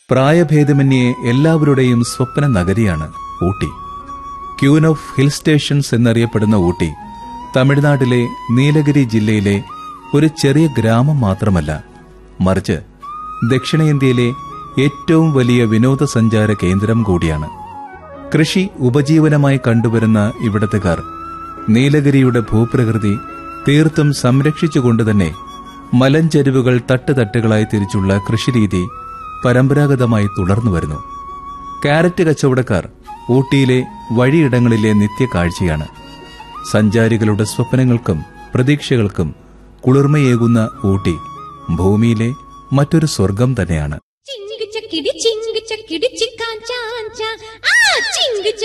പ്രായഭേദമന്യേ എല്ലാവരുടെയും സ്വപ്ന നഗരിയാണ് Ooty queen of hill stations എന്നറിയപ്പെടുന്ന ഊട്ടി തമിഴ്നാട്ടിലെ നീലഗിരി ജില്ലയിലെ ഒരു ചെറിയ ഗ്രാമം മാത്രമല്ല മറിച്ച് ദക്ഷിണേന്ത്യയിലെ ഏറ്റവും വലിയ വിനോദസഞ്ചാര കേന്ദ്രം കൂടിയാണ് കൃഷി ഉപജീവനമായി കണ്ടുവരുന്ന ഇവിടത്തുകാർ നീലഗിരിയുടെ ഭൂപ്രകൃതി തീർത്തും സംരക്ഷിച്ചുകൊണ്ട് തന്നെ മലഞ്ചെരുവുകൾ തട്ടുതട്ടുകളായി തിരിച്ചുള്ള കൃഷിരീതി പരമ്പരാഗതമായി തുടർന്നു വരുന്നു കാരറ്റ് കച്ചവടക്കാർ ഊട്ടിയിലെ വഴിയിടങ്ങളിലെ നിത്യകാഴ്ചയാണ് സഞ്ചാരികളുടെ സ്വപ്നങ്ങൾക്കും പ്രതീക്ഷകൾക്കും കുളിർമയേകുന്ന ഊട്ടി ഭൂമിയിലെ മറ്റൊരു സ്വർഗം തന്നെയാണ് ചിങ്ക് ചക്കിടി ചിങ്ക് ചക്കിടി ചിക്കാ ചാഞ്ച ആ ചിങ്ക്